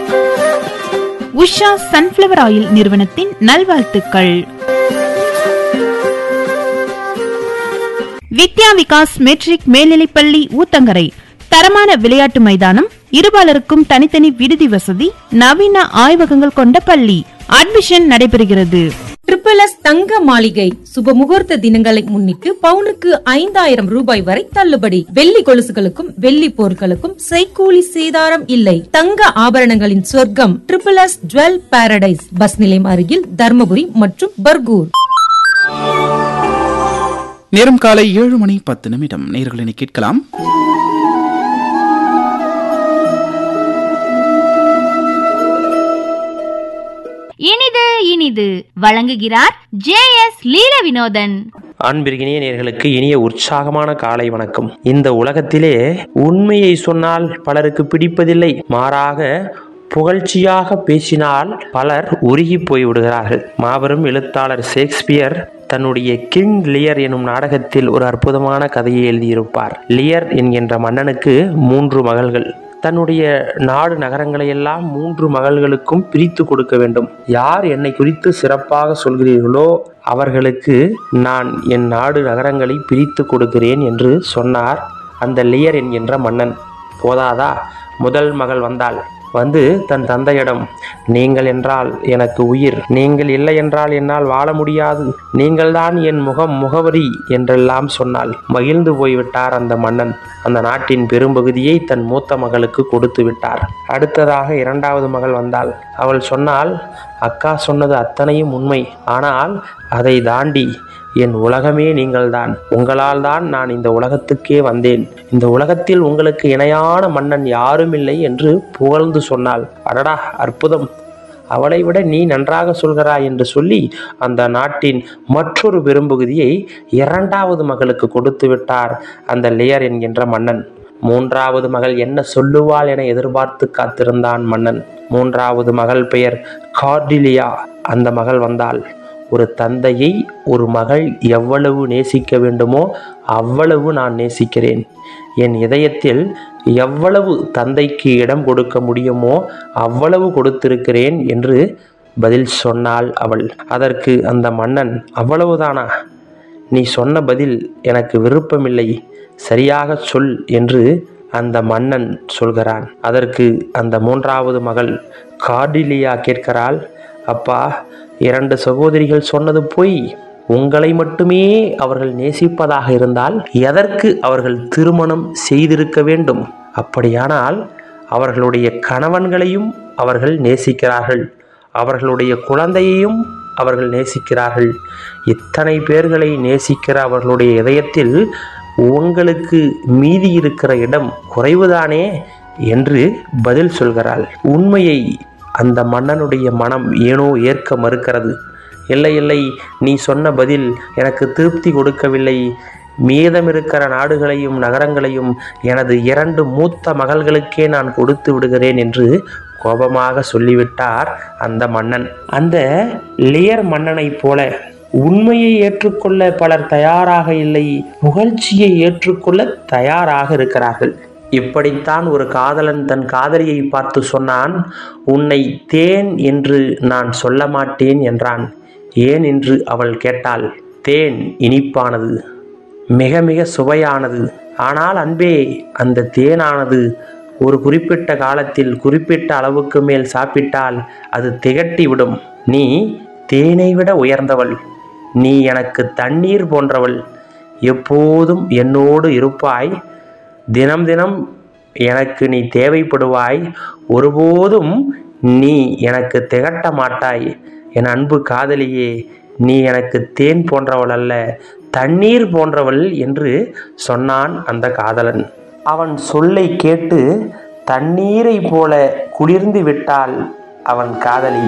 Usha sunflower oil நிறுவனத்தின் நல்வாழ்த்துக்கள் வித்யா Vikas matric மேல்நிலைப்பள்ளி ஊத்தங்கரை தரமான விளையாட்டு மைதானம் இருபாலருக்கும் தனித்தனி விடுதி வசதி நவீன ஆய்வகங்கள் கொண்ட பள்ளி அட்மிஷன் நடைபெறுகிறது ட்ரிபிள் எஸ் தங்க மாளிகை சுப முகூர்த்த தினங்களை முன்னிட்டு பவுனுக்கு ஐந்தாயிரம் ரூபாய் வரை தள்ளுபடி வெள்ளி கொலுசுகளுக்கும் வெள்ளி பொருட்களுக்கும் செய்கூலி சேதாரம் இல்லை தங்க ஆபரணங்களின் சொர்க்கம் triple S jewel paradise bus நிலையம் அருகில் தர்மபுரி மற்றும் பர்கூர் நேரம் காலை ஏழு மணி பத்து நிமிடம் நேர்களை கேட்கலாம் இனிது இனிது வழங்குகிறார் ஜே எஸ் லீல வினோதன் அன்பிற்கினிய நேர்களுக்கு இனிய உற்சாகமான காலை வணக்கம் இந்த உலகத்திலே உண்மையை சொன்னால் பலருக்கு பிடிப்பதில்லை மாறாக புகழ்ச்சியாக பேசினால் பலர் உருகி போய் விடுகிறார்கள் மாபெரும் எழுத்தாளர் ஷேக்ஸ்பியர் தன்னுடைய கிங் லியர் எனும் நாடகத்தில் ஒரு அற்புதமான கதையை எழுதியிருப்பார் லியர் என்கின்ற மன்னனுக்கு மூன்று மகள்கள் தன்னுடைய நாடு நகரங்களை எல்லாம் மூன்று மகள்களுக்கும் பிரித்து கொடுக்க வேண்டும் யார் என்னை குறித்து சிறப்பாக சொல்கிறீர்களோ அவர்களுக்கு நான் என் நாடு நகரங்களை பிரித்து கொடுக்கிறேன் என்று சொன்னார் அந்த லியர் என்கின்ற மன்னன் போதாதா முதல் மகள் வந்தாள் வந்து தன் தந்தையிடம் நீங்கள் என்றால் எனக்கு உயிர் நீங்கள் இல்லை என்றால் என்னால் வாழ முடியாது நீங்கள்தான் என் முகம் முகவரி என்றெல்லாம் சொன்னாள் மகிழ்ந்து போய்விட்டார் அந்த மன்னன் அந்த நாட்டின் பெரும்பகுதியை தன் மூத்த மகளுக்கு கொடுத்து விட்டார் அடுத்ததாக இரண்டாவது மகள் வந்தாள் அவள் சொன்னால் அக்கா சொன்னது அத்தனையும் உண்மை ஆனால் அதை தாண்டி என் உலகமே நீங்கள்தான் உங்களால் தான் நான் இந்த உலகத்துக்கே வந்தேன் இந்த உலகத்தில் உங்களுக்கு இணையான மன்னன் யாரும் இல்லை என்று புகழ்ந்து சொன்னாள் அடடா அற்புதம் அவளை விட நீ நன்றாக சொல்கிறாய் என்று சொல்லி அந்த நாட்டின் மற்றொரு பெரும்பகுதியை இரண்டாவது மகளுக்கு கொடுத்து விட்டார் அந்த லேயர் என்கின்ற மன்னன் மூன்றாவது மகள் என்ன சொல்லுவாள் என எதிர்பார்த்து காத்திருந்தான் மன்னன் மூன்றாவது மகள் பெயர் கார்டிலியா அந்த மகள் வந்தாள் ஒரு தந்தையை ஒரு மகள் எவ்வளவு நேசிக்க வேண்டுமோ அவ்வளவு நான் நேசிக்கிறேன் என் இதயத்தில் எவ்வளவு தந்தைக்கு இடம் கொடுக்க முடியுமோ அவ்வளவு கொடுத்திருக்கிறேன் என்று பதில் சொன்னாள் அவள் அதற்கு அந்த மன்னன் அவ்வளவுதானா நீ சொன்ன பதில் எனக்கு விருப்பமில்லை சரியாக சொல் என்று அந்த மன்னன் சொல்கிறான் அதற்கு அந்த மூன்றாவது மகள் கார்டிலியா கேட்கிறாள் அப்பா இரண்டு சகோதரிகள் சொன்னது பொய் உங்களை மட்டுமே அவர்கள் நேசிப்பதாக இருந்தால் எதற்கு அவர்கள் திருமணம் செய்திருக்க வேண்டும் அப்படியானால் அவர்களுடைய கணவன்களையும் அவர்கள் நேசிக்கிறார்கள் அவர்களுடைய குழந்தையையும் அவர்கள் நேசிக்கிறார்கள் இத்தனை பேர்களை நேசிக்கிற அவர்களுடைய இதயத்தில் உங்களுக்கு மீதி இருக்கிற இடம் குறைவுதானே என்று பதில் சொல்கிறாள் உண்மையை அந்த மன்னனுடைய மனம் ஏனோ ஏற்க மறுக்கிறது இல்லை இல்லை நீ சொன்ன பதில் எனக்கு திருப்தி கொடுக்கவில்லை மீதமிருக்கிற நாடுகளையும் நகரங்களையும் எனது இரண்டு மூத்த மகள்களுக்கே நான் கொடுத்து விடுகிறேன் என்று கோபமாக சொல்லிவிட்டார் அந்த மன்னன் அந்த லியர் மன்னனைப் போல உண்மையை ஏற்றுக்கொள்ள பலர் தயாராக இல்லை புகழ்ச்சியை ஏற்றுக்கொள்ள தயாராக இருக்கிறார்கள் இப்படித்தான் ஒரு காதலன் தன் காதலியை பார்த்து சொன்னான் உன்னை தேன் என்று நான் சொல்ல மாட்டேன் என்றான் ஏன் என்று அவள் கேட்டாள் தேன் இனிப்பானது மிக மிக சுவையானது ஆனால் அன்பே அந்த தேனானது ஒரு குறிப்பிட்ட காலத்தில் குறிப்பிட்ட அளவுக்கு மேல் சாப்பிட்டால் அது திகட்டி விடும் நீ தேனை விட உயர்ந்தவள் நீ எனக்கு தண்ணீர் போன்றவள் எப்போதும் என்னோடு இருப்பாய் தினம் தினம் எனக்கு நீ தேவைப்படுவாய் ஒருபோதும் நீ எனக்கு திகட்ட மாட்டாய் என் அன்பு காதலியே நீ எனக்கு தேன் போன்றவள் அல்ல தண்ணீர் போன்றவள் என்று சொன்னான் அந்த காதலன் அவன் சொல்லை கேட்டு தண்ணீரை போல குளிர்ந்து விட்டாள் அவன் காதலி